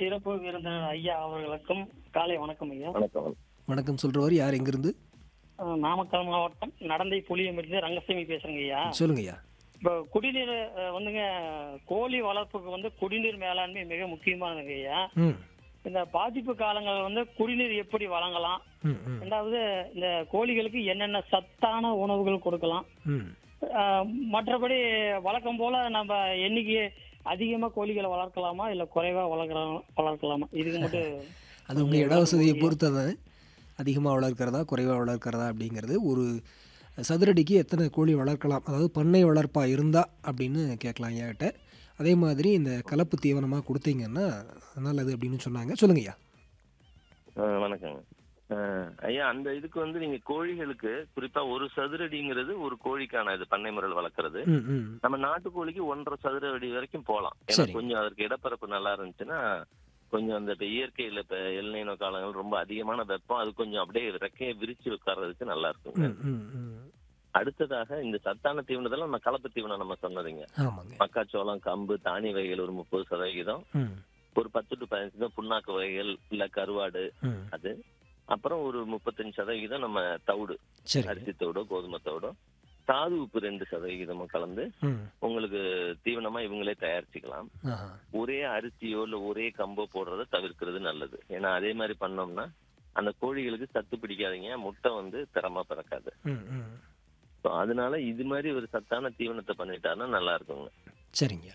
சிறப்பு விருந்தினர் ஐயா அவர்களுக்கும் காலை வணக்கம் ஐயா வணக்கம் வணக்கம் சொல்றவர் யார் எங்கிருந்து அஹ் நாமக்கல் மாவட்டம் நடந்தை புளியமிருந்து ரங்கசாமி பேசுறேங்க ஐயா சொல்லுங்க ஐயா இப்போ குடிநீர் அஹ், வந்துங்க கோழி வளர்ப்புக்கு வந்து குடிநீர் மேலாண்மை மிக முக்கியமானதுங்க ஐயா ம் இந்த பாதிப்பு காலங்கள் வந்து குடிநீர் எப்படி வழங்கலாம் ம் ம் ரெண்டாவது இந்த கோழிகளுக்கு என்னென்ன சத்தான உணவுகள் கொடுக்கலாம் ம் அஹ், மற்றபடி வழக்கம் போல நம்ம எண்ணிக்கை அதிகமா கோழிகளை வளர்க்கலாமா இல்ல குறைவா வளர்க்கலாம் வளர்க்கலாமா இதுக்கு மட்டும் அது உங்கள் இட வசதியை பொறுத்தது அதிகமாக வளர்க்கிறதா குறைவாக வளர்க்கிறதா அப்படிங்கிறது ஒரு சதுரடிக்கு எத்தனை கோழி வளர்க்கலாம் அதாவது பண்ணை வளர்ப்பாக இருந்தால் அப்படின்னு கேட்கலாம் ஐயாகிட்ட அதே மாதிரி இந்த கலப்பு தீவனமாக கொடுத்தீங்கன்னா நல்லது அப்படின்னு சொன்னாங்க சொல்லுங்க ஐயா அஹ் வணக்கங்க அஹ் ஐயா அந்த இதுக்கு வந்து நீங்க கோழிகளுக்கு குறிப்பா ஒரு சதுரடிங்கிறது ஒரு கோழிக்கான இது பண்ணை முறையில் வளர்க்கறது ம் ம் நம்ம நாட்டுக்கோழிக்கு ஒன்றரை சதுர அடி வரைக்கும் போகலாம் ஏன்னா சரி. கொஞ்சம் அதற்கு இடப்பரப்பு நல்லா இருந்துச்சுன்னா கொஞ்சம் அந்த இப்ப இயற்கையில இப்ப எல்நீனோ காலங்கள் ரொம்ப அதிகமான வெப்பம் அது கொஞ்சம் அப்படியே ரெக்கையை விரிச்சு உட்கார்றதுக்கு நல்லா இருக்குங்க ம் ம் ம் அடுத்ததாக இந்த சத்தான தீவனத்துல நம்ம கலப்பு தீவனம் நம்ம சொன்னதுங்க ஆமாங்க மக்காச்சோளம் கம்பு தானி வகைகள் ஒரு முப்பது சதவிகிதம் ம் ஒரு பத்து டு பதினஞ்சு சதவீதம் புண்ணாக்கு வகைகள் இல்ல கருவாடு ம் அது அப்புறம் ஒரு முப்பத்தஞ்சு சதவிகிதம் நம்ம தவிடு சரிங்க அரிசி தவிடோ கோதுமை தவிடோ தாது உப்பு ரெண்டு சதவிகிதமும் கலந்து ம் உங்களுக்கு தீவனமா இவங்களே தயாரிச்சுக்கலாம் ஆஹா ஒரே அரிசியோ இல்ல ஒரே கம்போ போடுறத தவிர்க்கிறது நல்லது ஏன்னா அதே மாதிரி பண்ணோம்னா அந்த கோழிகளுக்கு சத்து பிடிக்காதீங்க முட்டை வந்து திறமா பிறக்காது ம் ம் So, அதனால இது மாதிரி ஒரு சத்தான தீவனத்தை பண்ணிட்டாருன்னா நல்லா இருக்குங்க சரிங்க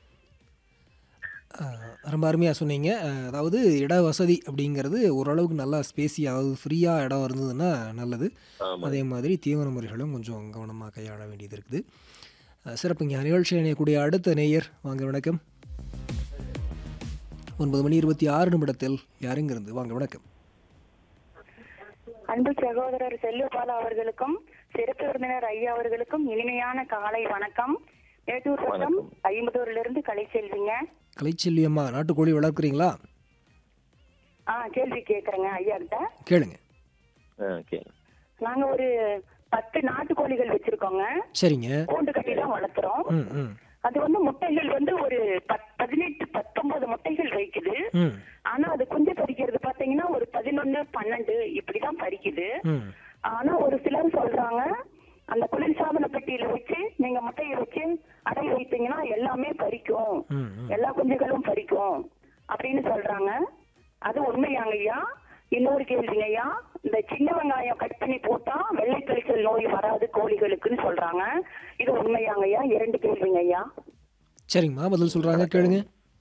ஆ, ரொம்ப அருமையாக சொன்னீங்க ஆ, அதாவது இட வசதி அப்படிங்கிறது ஓரளவுக்கு நல்லா ஸ்பேசி அதாவது ஃப்ரீயாக இடம் இருந்ததுன்னா நல்லது ஆமா அதே மாதிரி தீவன முறைகளும் கொஞ்சம் கவனமாக கையாள வேண்டியது இருக்குது ஆ, சிறப்புங்க நிகழ்ச்சி இணையக்கூடிய அடுத்த நேயர் வாங்க வணக்கம் ஒன்பது மணி இருபத்தி ஆறு நிமிடத்தில் யாருங்கிருந்து வாங்க வணக்கம் அன்பு சகோதரர் செல்லுபாலா அவர்களுக்கும் சிறப்பு விருந்தினர் ஐயா அவர்களுக்கும் இனிமையான காலை வணக்கம் மேட்டூர் வட்டம் ஐம்பதூர்ல இருந்து கலை செல்விங்க கலைச்செல்வியம்மா நாட்டுக்கோழி வளர்க்குறீங்களா ஆ கேள்வி கேக்குறேங்க ஐயா கிட்ட கேளுங்க ஓகே நாங்க ஒரு பத்து நாட்டுக்கோழிகள் வச்சிருக்கோங்க சரிங்க கூண்டு கட்டி தான் வளர்த்துறோம் ம் ம் அது வந்து முட்டைகள் வந்து ஒரு பத்- பதினெட்டு பத்தொன்பது முட்டைகள் வைக்குது ம் ஆனா அது குஞ்சு பறிக்கிறது பாத்தீங்கன்னா ஒரு பதினொன்னு பன்னெண்டு இப்படிதான் பறிக்குது ம் ஆனா ஒரு சிலர் சொல்றாங்க அந்த குளிர்சாதன பெட்டியில வச்சு நீங்க முட்டையை வச்சு அடை வைத்தீங்கன்னா எல்லாமே பறிக்கும் ம் ம் எல்லா குஞ்சுகளும் பறிக்கும் அப்படின்னு சொல்றாங்க அது உண்மையாங்க ஐயா இன்னொரு கேள்விங்க ஐயா இந்த சின்ன வெங்காயம் கட் பண்ணி போட்டா வெள்ளை கழிச்சல் நோய் வராது கோழிகளுக்குன்னு சொல்றாங்க இது உண்மையாங்க ஐயா இரண்டு கேள்விங்க ஐயா சரிங்கம்மா பதில் சொல்கிறாங்க கேளுங்க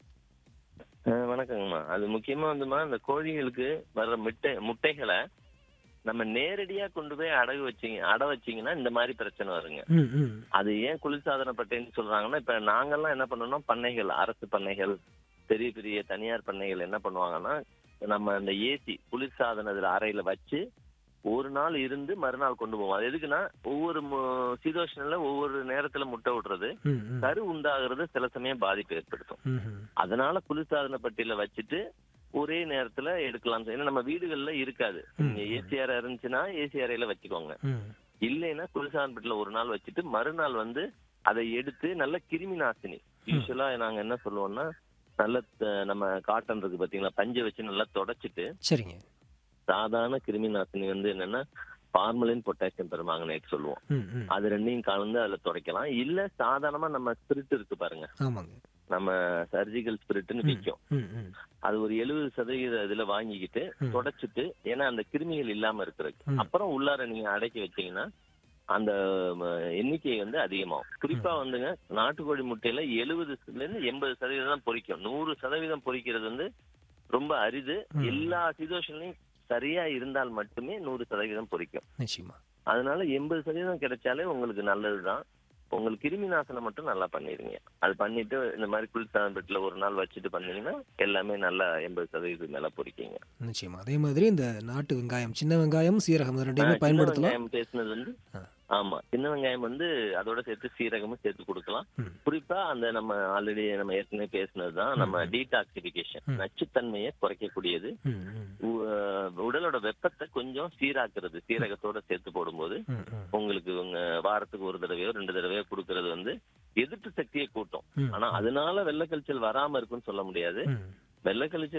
அஹ் வணக்கங்கம்மா அது முக்கியமா வந்துமா இந்த கோழிகளுக்கு வர்ற முட்டை முட்டைகளை நம்ம நேரடியா கொண்டு போய் அடகு வச்சீங்க அடை வச்சீங்கன்னா இந்த மாதிரி பிரச்சனை வருங்க ம் ம் அது ஏன் குளிர்சாதன பட்டைன்னு சொல்றாங்கன்னா இப்ப நாங்கெல்லாம் என்ன பண்ணோம்னா பண்ணைகள் அரசு பண்ணைகள் பெரிய பெரிய தனியார் பண்ணைகள் என்ன பண்ணுவாங்கன்னா நம்ம அந்த ஏசி குளிர்சாதன இதுல அறையில வச்சு ஒரு நாள் இருந்து மறுநாள் கொண்டு போவோம் அது எதுக்குன்னா ஒவ்வொரு மு- சீதோஷ்ணல ஒவ்வொரு நேரத்துல முட்டை விடுறது ம் ம் கரு உண்டாகிறது சில சமயம் பாதிப்பு ஏற்படுத்தும் ம் ம் அதனால குளிர்சாதன பட்டியல வச்சுட்டு ஒரே நேரத்துல எடுக்கலாம் ஏன்னா நம்ம வீடுகள்ல இருக்காது நீங்க ஏசி அறை இருந்துச்சுன்னா ஏசி அறையில வச்சுக்கோங்க ம் இல்லைன்னா குளிர்சாதன பெட்டில ஒரு நாள் வச்சுட்டு மறுநாள் வந்து அதை எடுத்து நல்ல கிருமி நாசினி யூஸ்வலா நாங்க என்ன சொல்லுவோம்னா நல்ல த- நம்ம காட்டன் இருக்கு பாத்தீங்களா பஞ்சை வச்சு நல்லா தொடச்சிட்டு சரிங்க சாதாரண கிருமி நாசினி வந்து என்னன்னா பார்மலின் பொட்டாசியம் பெருமாங்கனேட் சொல்லுவோம் ம் ம் அது ரெண்டையும் கலந்து அதுல துடைக்கலாம் இல்ல சாதாரணமா நம்ம ஸ்பிரிட் இருக்கு பாருங்க ஆமாங்க நம்ம சர்ஜிக்கல் ஸ்பிரிட்னு விற்கும் ம் ம் அது ஒரு எழுபது சதவீத இதுல வாங்கிக்கிட்டு ம். தொடச்சிட்டு ஏன்னா அந்த கிருமிகள் இல்லாம இருக்கிறதுக்கு ம். அப்புறம் உள்ளார நீங்க அடக்கி வச்சீங்கன்னா அந்த ம, எண்ணிக்கை வந்து அதிகமாகும் குறிப்பா வந்துங்க நாட்டுக்கோழி முட்டையில எழுபதுல இருந்து எண்பது சதவீதம் தான் பொரிக்கும் நூறு சதவீதம் பொரிக்கிறது வந்து ரொம்ப அரிது ம். எல்லா சிச்சுவேஷன்லயும் சரியா இருந்தால் மட்டுமே நூறு சதவீதம் பொரிக்கும் நிச்சயமா அதனால எண்பது சதவீதம் கிடைச்சாலே உங்களுக்கு நல்லதுதான் உங்களுக்கு கிருமி நாசனம் மட்டும் நல்லா பண்ணிடுங்க அது பண்ணிட்டு இந்த மாதிரி குளிர்சாதன பெட்டில ஒரு நாள் வச்சுட்டு பண்ணீங்கன்னா எல்லாமே நல்லா எண்பது சதவீதம் மேல பொறிக்கீங்க நிச்சயமா அதே மாதிரி இந்த நாட்டு வெங்காயம் சின்ன வெங்காயம் சீரகம் இது ஆ, ரெண்டையுமே சின்ன பயன்படுத்தலாம் வெங்காயம் பேசுனது வந்து ஆ. ஆமா சின்ன வெங்காயம் வந்து அதோட சேர்த்து சீரகமும் சேர்த்து கொடுக்கலாம் ம். குறிப்பா அந்த நம்ம ஆல்ரெடி நம்ம ஏற்கனவே பேசுனதுதான் நம்ம டீடாக்சிபிகேஷன் ம். நச்சுத்தன்மையை குறைக்கக்கூடியது ம் ம் உ- அஹ் உடலோட வெப்பத்தை கொஞ்சம் சீராக்குறது சீரகத்தோட சேர்த்து போடும்போது ம் ம் உங்களுக்கு உங்க வாரத்துக்கு ஒரு தடவையோ ரெண்டு தடவையோ கொடுக்கறது வந்து எதிர்ப்பு சக்தியை கூட்டும் ம். ஆனா அதனால வெள்ளக்கழிச்சல் வராம இருக்குன்னு சொல்ல முடியாது ம் வெள்ளக்கழிச்சல்